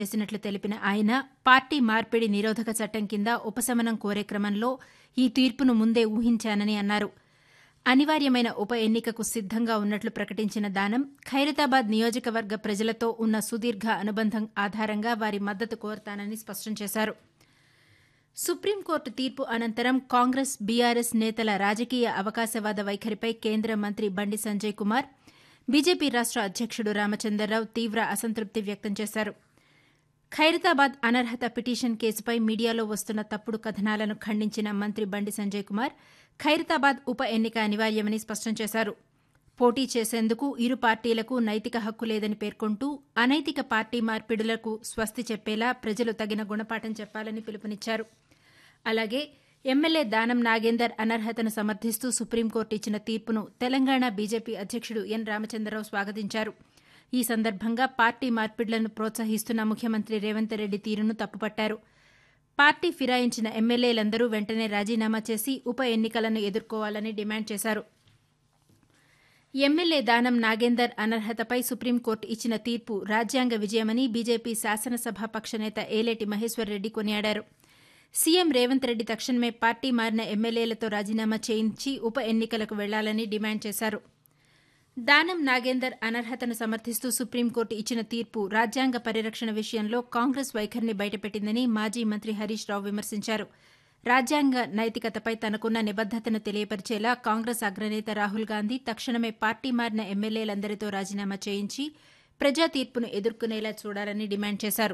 చేసినట్లు తెలిపిన ఆయన పార్టీ మార్పిడి నిరోధక చట్టం కింద ఉపశమనం కోరే క్రమంలో ఈ తీర్పును ముందే ఊహించానని అన్నారు అనివార్యమైన ఉప ఎన్నికకు సిద్దంగా ఉన్నట్లు ప్రకటించిన దానం ఖైరతాబాద్ నియోజకవర్గ ప్రజలతో ఉన్న సుదీర్ఘ అనుబంధం ఆధారంగా వారి మద్దతు కోరతానని స్పష్టం చేశారు సుప్రీంకోర్టు తీర్పు అనంతరం కాంగ్రెస్ బీఆర్ఎస్ నేతల రాజకీయ అవకాశవాద వైఖరిపై కేంద్ర మంత్రి బండి సంజయ్ కుమార్ బీజేపీ రాష్ట అధ్యక్షుడు రామచందర్రావు తీవ్ర అసంతృప్తి వ్యక్తం చేశారు ఖైరతాబాద్ అనర్హత పిటిషన్ కేసుపై మీడియాలో వస్తున్న తప్పుడు కథనాలను ఖండించిన మంత్రి బండి సంజయ్ కుమార్ ఖైరతాబాద్ ఉప ఎన్నిక అనివార్యమని స్పష్టం చేశారు పోటీ చేసేందుకు ఇరు పార్టీలకు నైతిక హక్కు లేదని పేర్కొంటూ అనైతిక పార్టీ మార్పిడులకు స్వస్తి చెప్పేలా ప్రజలు తగిన గుణపాఠం చెప్పాలని పిలుపునిచ్చారు అలాగే ఎమ్మెల్యే దానం నాగేందర్ అనర్హతను సమర్థిస్తూ సుప్రీంకోర్టు ఇచ్చిన తీర్పును తెలంగాణ బీజేపీ అధ్యక్షుడు ఎన్ రామచంద్రరావు స్వాగతించారు ఈ సందర్భంగా పార్టీ మార్పిడులను ప్రోత్సహిస్తున్న ముఖ్యమంత్రి రేవంత్ రెడ్డి తీరును తప్పుపట్టారు పార్టీ ఫిరాయించిన ఎమ్మెల్యేలందరూ వెంటనే రాజీనామా చేసి ఉప ఎన్నికలను ఎదుర్కోవాలని డిమాండ్ చేశారు ఎమ్మెల్యే దానం నాగేందర్ అనర్హతపై సుప్రీంకోర్టు ఇచ్చిన తీర్పు రాజ్యాంగ విజయమని బీజేపీ శాసనసభాపక్ష నేత ఏలేటి మహేశ్వర్ రెడ్డి కొనియాడారు సీఎం రేవంత్ రెడ్డి తక్షణమే పార్టీ మారిన ఎమ్మెల్యేలతో రాజీనామా చేయించి ఉప ఎన్నికలకు వెళ్లాలని డిమాండ్ చేశారు దానం నాగేందర్ అనర్హతను సమర్థిస్తూ సుప్రీంకోర్టు ఇచ్చిన తీర్పు రాజ్యాంగ పరిరక్షణ విషయంలో కాంగ్రెస్ వైఖరిని బయటపెట్టిందని మాజీ మంత్రి హరీష్ రావు విమర్శించారు రాజ్యాంగ నైతికతపై తనకున్న నిబద్దతను తెలియపరిచేలా కాంగ్రెస్ అగ్రనేత రాహుల్ గాంధీ తక్షణమే పార్టీ మారిన ఎమ్మెల్యేలందరితో రాజీనామా చేయించి ప్రజా తీర్పును ఎదుర్కొనేలా చూడాలని డిమాండ్ చేశారు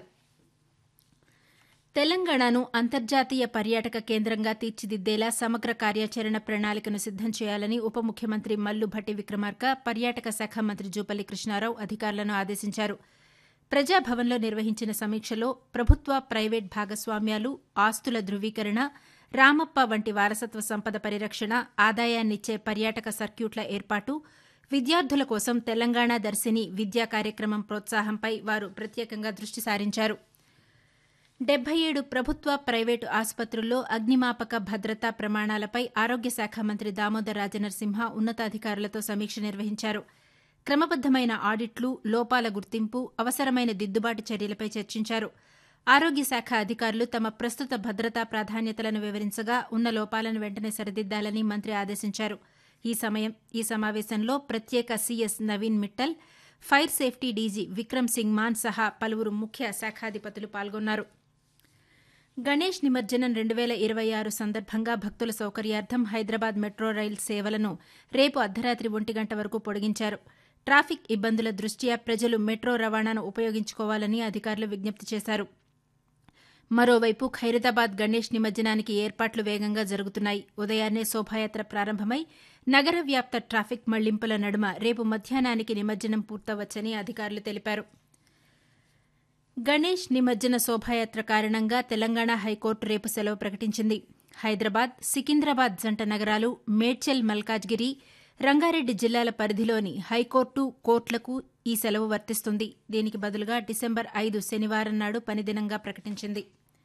తెలంగాణను అంతర్జాతీయ పర్యాటక కేంద్రంగా తీర్చిదిద్దేలా సమగ్ర కార్యాచరణ ప్రణాళికను సిద్దం చేయాలని ఉప ముఖ్యమంత్రి మల్లు భట్టి విక్రమార్క పర్యాటక శాఖ మంత్రి జూపల్లి కృష్ణారావు అధికారులను ఆదేశించారు ప్రజాభవన్లో నిర్వహించిన సమీక్షలో ప్రభుత్వ ప్రైవేట్ భాగస్వామ్యాలు ఆస్తుల ధృవీకరణ రామప్ప వంటి వారసత్వ సంపద పరిరక్షణ ఆదాయాన్నిచ్చే పర్యాటక సర్క్యూట్ల ఏర్పాటు విద్యార్థుల కోసం తెలంగాణ దర్శిని విద్యా కార్యక్రమం ప్రోత్సాహంపై వారు ప్రత్యేకంగా దృష్టి సారించారు డెబ్బై ఏడు ప్రభుత్వ ప్రైవేటు ఆసుపత్రుల్లో అగ్నిమాపక భద్రతా ప్రమాణాలపై ఆరోగ్య శాఖ మంత్రి దామోదర్ రాజనరసింహ ఉన్నతాధికారులతో సమీక్ష నిర్వహించారు క్రమబద్దమైన ఆడిట్లు లోపాల గుర్తింపు అవసరమైన దిద్దుబాటు చర్యలపై చర్చించారు ఆరోగ్య శాఖ అధికారులు తమ ప్రస్తుత భద్రతా ప్రాధాన్యతలను వివరించగా ఉన్న లోపాలను వెంటనే సరిదిద్దాలని మంత్రి ఆదేశించారు ఈ సమయం ఈ సమావేశంలో ప్రత్యేక CS Naveen Mittal fire safety DG Vikram Singh Mann సహా పలువురు ముఖ్య శాఖాధిపతులు పాల్గొన్నారు గణేష్ నిమజ్జనం రెండు వేల ఇరవై ఆరు సందర్భంగా భక్తుల సౌకర్యార్థం హైదరాబాద్ మెట్రో రైల్ సేవలను రేపు అర్ధరాత్రి ఒంటి గంట వరకు పొడిగించారు ట్రాఫిక్ ఇబ్బందుల దృష్ట్యా ప్రజలు మెట్రో రవాణాను ఉపయోగించుకోవాలని అధికారులు విజ్ఞప్తి చేశారు మరోవైపు ఖైరతాబాద్ గణేష్ నిమజ్జనానికి ఏర్పాట్లు వేగంగా జరుగుతున్నాయి ఉదయాన్నే శోభాయాత్ర ప్రారంభమై నగర వ్యాప్త ట్రాఫిక్ మళ్లింపుల నడుమ రేపు మధ్యాహ్నానికి నిమజ్జనం పూర్తవచ్చని అధికారులు తెలిపారు గణేష్ నిమజ్జన శోభాయాత్ర కారణంగా తెలంగాణ హైకోర్టు రేపు సెలవు ప్రకటించింది హైదరాబాద్ సికింద్రాబాద్ జంట నగరాలు మేడ్చల్ మల్కాజ్గిరి రంగారెడ్డి జిల్లాల పరిధిలోని హైకోర్టు కోర్టులకు ఈ సెలవు వర్తిస్తుంది దీనికి బదులుగా డిసెంబర్ ఐదు శనివారం నాడు పనిదినంగా ప్రకటించింది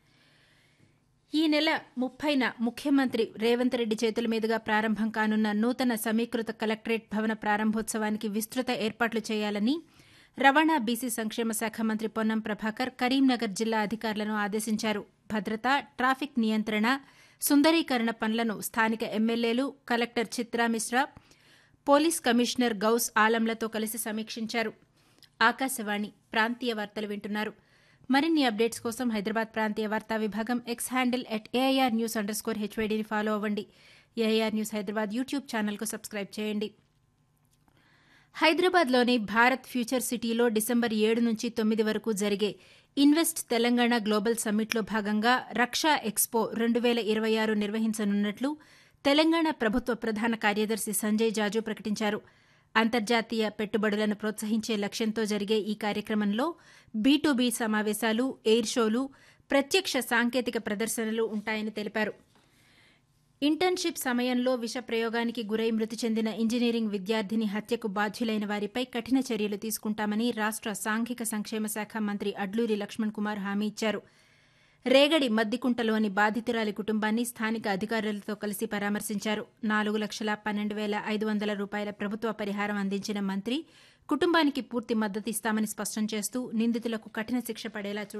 ఈ నెల ముప్పైన ముఖ్యమంత్రి రేవంత్ రెడ్డి చేతుల మీదుగా ప్రారంభం కానున్న నూతన సమీకృత కలెక్టరేట్ భవన ప్రారంభోత్సవానికి విస్తృత ఏర్పాట్లు చేయాలని రవాణా బీసీ సంక్షేమ శాఖ మంత్రి పొన్నం ప్రభాకర్ కరీంనగర్ జిల్లా అధికారులను ఆదేశించారు భద్రత ట్రాఫిక్ నియంత్రణ సుందరీకరణ పనులను స్థానిక ఎమ్మెల్యేలు collector Chitra Mishra police commissioner Gaus ఆలంలతో కలిసి సమీక్షించారు ఆకాశవాణి ప్రాంతీయ వార్తలు వింటున్నారు మరిన్ని అప్డేట్స్ కోసం హైదరాబాద్ ప్రాంతీయ వార్తా విభాగం X handle at AIR news underscore హెచ్వైడీని ఫాలో అవ్వండి ఏఐఆర్ న్యూస్ హైదరాబాద్ యూట్యూబ్ ఛానల్కు సబ్స్క్రైబ్ చేయండి హైదరాబాద్లోని భారత్ ఫ్యూచర్ సిటీలో డిసెంబర్ ఏడు నుంచి తొమ్మిది వరకు జరిగే ఇన్వెస్ట్ తెలంగాణ గ్లోబల్ సమ్మిట్లో భాగంగా రక్షా ఎక్స్పో రెండు వేల ఇరవై ఆరు నిర్వహించనున్నట్లు తెలంగాణ ప్రభుత్వ ప్రధాన కార్యదర్శి సంజయ్ జాజు ప్రకటించారు అంతర్జాతీయ పెట్టుబడులను ప్రోత్సహించే లక్ష్యంతో జరిగే ఈ కార్యక్రమంలో బీ సమావేశాలు ఎయిర్ షోలు ప్రత్యక్ష సాంకేతిక ప్రదర్శనలు ఉంటాయని తెలిపారు ఇంటర్న్షిప్ సమయంలో విష ప్రయోగానికి గురై మృతి చెందిన ఇంజనీరింగ్ విద్యార్థిని హత్యకు బాధ్యులైన వారిపై కఠిన చర్యలు తీసుకుంటామని రాష్ట సాంఘిక సంక్షేమ శాఖ మంత్రి అడ్లూరి లక్ష్మణ్ కుమార్ హామీ ఇచ్చారు రేగడి మద్దికుంటలోని బాధితురాలి కుటుంబాన్ని స్థానిక అధికారులతో కలిసి పరామర్శించారు నాలుగు లక్షల పన్నెండు వేల ఐదు వందల రూపాయల ప్రభుత్వ పరిహారం అందించిన మంత్రి కుటుంబానికి పూర్తి మద్దతిస్తామని స్పష్టం చేస్తూ నిందితులకు కఠిన శిక్ష పడేలా